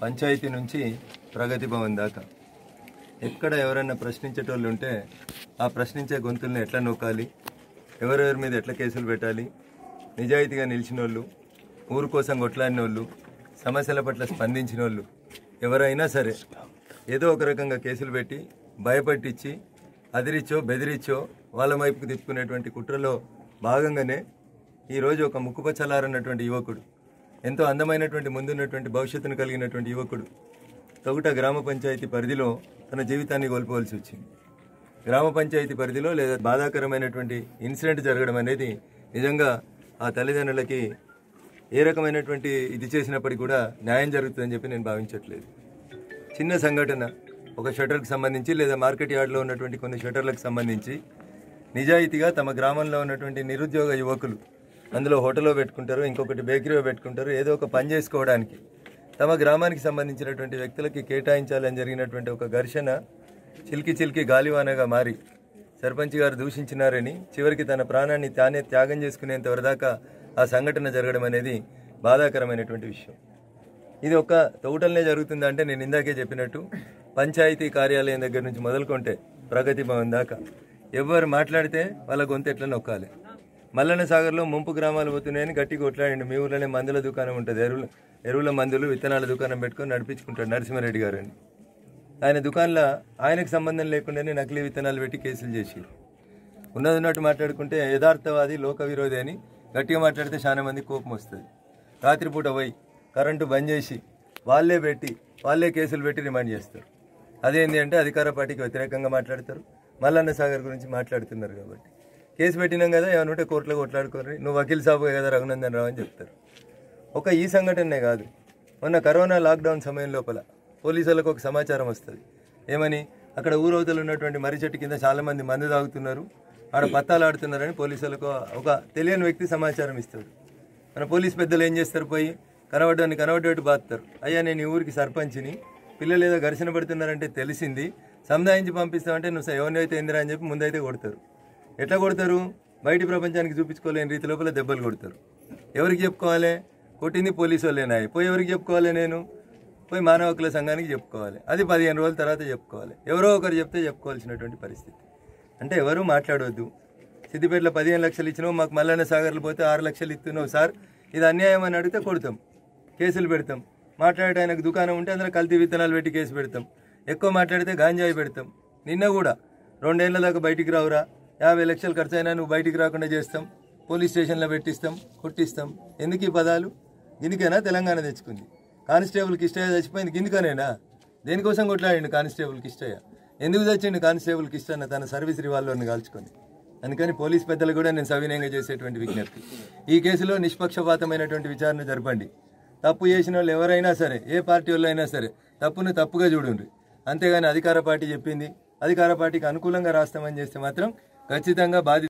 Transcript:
పంచాయతీ నుంచి ప్రగతి భవన్ దాకా ఎక్కడ ఎవరైనా ప్రశ్నించేటోళ్ళు ఉంటే ఆ ప్రశ్నించే గొంతుల్ని ఎట్లా నొక్కాలి ఎవరెవరి మీద ఎట్లా కేసులు పెట్టాలి నిజాయితీగా నిలిచిన వాళ్ళు ఊరు కోసం కొట్లాడిన వాళ్ళు సమస్యల పట్ల స్పందించిన వాళ్ళు ఎవరైనా సరే ఏదో ఒక రకంగా కేసులు పెట్టి భయపట్టించి అదిరిచ్చో బెదిరిచ్చో వాళ్ళ వైపుకు తిప్పుకునేటువంటి కుట్రలో భాగంగానే ఈరోజు ఒక ముక్కుపచ్చలారన్నటువంటి యువకుడు ఎంతో అందమైనటువంటి ముందున్నటువంటి భవిష్యత్తును కలిగినటువంటి యువకుడు తొగుట గ్రామ పంచాయతీ పరిధిలో తన జీవితాన్ని కోల్పోవలసి వచ్చింది గ్రామ పంచాయతీ పరిధిలో లేదా బాధాకరమైనటువంటి ఇన్సిడెంట్ జరగడం అనేది నిజంగా ఆ తల్లిదండ్రులకి ఏ రకమైనటువంటి ఇది చేసినప్పటికీ కూడా న్యాయం జరుగుతుందని చెప్పి నేను భావించట్లేదు చిన్న సంఘటన ఒక షటర్కి సంబంధించి లేదా మార్కెట్ యార్డ్లో ఉన్నటువంటి కొన్ని షటర్లకు సంబంధించి నిజాయితీగా తమ గ్రామంలో ఉన్నటువంటి నిరుద్యోగ యువకులు అందులో హోటల్లో పెట్టుకుంటారు ఇంకొకటి బేకరీలో పెట్టుకుంటారు ఏదో ఒక పని చేసుకోవడానికి తమ గ్రామానికి సంబంధించినటువంటి వ్యక్తులకి కేటాయించాలని జరిగినటువంటి ఒక ఘర్షణ చిలికి చిలికి గాలివానగా మారి సర్పంచ్ గారు దూషించినారని చివరికి తన ప్రాణాన్ని తానే త్యాగం చేసుకునేంత వరదాకా ఆ సంఘటన జరగడం అనేది బాధాకరమైనటువంటి విషయం ఇది ఒక తోటలనే జరుగుతుందా అంటే నేను ఇందాకే చెప్పినట్టు పంచాయతీ కార్యాలయం దగ్గర నుంచి మొదలుకుంటే ప్రగతి భవన్ దాకా ఎవరు మాట్లాడితే వాళ్ళ గొంతు ఎట్లా నొక్కాలి మల్లన్న సాగర్లో ముంపు గ్రామాలు పోతున్నాయని గట్టి కొట్లాడండి మీ ఊర్లోనే మందుల దుకాణం ఉంటుంది ఎరువుల ఎరువుల మందులు విత్తనాల దుకాణం పెట్టుకొని నడిపించుకుంటాడు నరసింహారెడ్డి గారు అని ఆయన దుకాణంలో ఆయనకు సంబంధం లేకుండానే నకిలీ విత్తనాలు పెట్టి కేసులు చేసి ఉన్నది ఉన్నట్టు మాట్లాడుకుంటే యథార్థవాది లోక విరోధి అని గట్టిగా మాట్లాడితే చాలా మంది కోపం వస్తుంది రాత్రిపూట పోయి కరెంటు బంద్ చేసి వాళ్ళే పెట్టి వాళ్ళే కేసులు పెట్టి రిమాండ్ చేస్తారు అదేంటి అంటే అధికార పార్టీకి వ్యతిరేకంగా మాట్లాడతారు మల్లన్న సాగర్ గురించి మాట్లాడుతున్నారు కాబట్టి కేసు పెట్టినాం కదా ఏమైనా ఉంటే కోర్టులో కొట్లాడుకోరు నువ్వు వకీల్ సాబు కదా రఘునందన్ రావు అని చెప్తారు ఒక ఈ సంఘటనే కాదు మొన్న కరోనా లాక్డౌన్ సమయం లోపల పోలీసులకు ఒక సమాచారం వస్తుంది ఏమని అక్కడ ఊరవతలు ఉన్నటువంటి మర్రి చెట్టు కింద చాలా మంది మందు తాగుతున్నారు ఆడ పత్తాలు ఆడుతున్నారని పోలీసులకు ఒక తెలియని వ్యక్తి సమాచారం ఇస్తాడు మన పోలీస్ పెద్దలు ఏం చేస్తారు పోయి కనబడ్డాన్ని కనబడ్డట్టు బాస్తారు అయ్యా నేను ఈ ఊరికి సర్పంచ్ని పిల్లలు ఏదో ఘర్షణ పడుతున్నారంటే తెలిసింది సముదాయించి పంపిస్తామంటే నువ్వు ఎవరినైతే ఏందిరా అని చెప్పి ముందైతే కొడతారు ఎట్లా కొడతారు బయటి ప్రపంచానికి చూపించుకోలేని రీతి లోపల దెబ్బలు కొడతారు ఎవరికి చెప్పుకోవాలి కొట్టింది పోలీసు వాళ్ళేనాయి పోయి ఎవరికి చెప్పుకోవాలి నేను పోయి మానవ హక్కుల సంఘానికి చెప్పుకోవాలి అది పదిహేను రోజుల తర్వాత చెప్పుకోవాలి ఎవరో ఒకరు చెప్తే చెప్పుకోవాల్సినటువంటి పరిస్థితి అంటే ఎవరు మాట్లాడవద్దు సిద్దిపేటలో పదిహేను లక్షలు ఇచ్చినావు మాకు మల్లన్న సాగర్లు పోతే ఆరు లక్షలు ఇస్తున్నావు సార్ ఇది అన్యాయం అని అడిగితే కొడతాం కేసులు పెడతాం మాట్లాడే ఆయనకు దుకాణం ఉంటే అందులో కల్తీ విత్తనాలు పెట్టి కేసు పెడతాం ఎక్కువ మాట్లాడితే గాంజాయి పెడతాం నిన్న కూడా రెండేళ్ల దాకా బయటికి రావురా యాభై లక్షలు ఖర్చు అయినా నువ్వు బయటికి రాకుండా చేస్తాం పోలీస్ స్టేషన్లో పెట్టిస్తాం కొట్టిస్తాం ఎందుకు ఈ పదాలు దీనికైనా తెలంగాణ తెచ్చుకుంది కానిస్టేబుల్కి ఇష్టయ్య చచ్చిపోయింది గిందుకనేనా దేనికోసం కొట్లాడిండు కానిస్టేబుల్కి ఇష్టయ్య ఎందుకు చచ్చిండు కానిస్టేబుల్కి ఇష్టన్న తన సర్వీస్ రివాల్వర్ని కాల్చుకొని అందుకని పోలీస్ పెద్దలు కూడా నేను సవినయంగా చేసేటువంటి విజ్ఞప్తి ఈ కేసులో నిష్పక్షపాతమైనటువంటి విచారణ జరపండి తప్పు చేసిన వాళ్ళు ఎవరైనా సరే ఏ పార్టీ వాళ్ళు అయినా సరే తప్పును తప్పుగా చూడండి అంతేగాని అధికార పార్టీ చెప్పింది అధికార పార్టీకి అనుకూలంగా రాస్తామని చేస్తే మాత్రం ఖచ్చితంగా బాధ్యత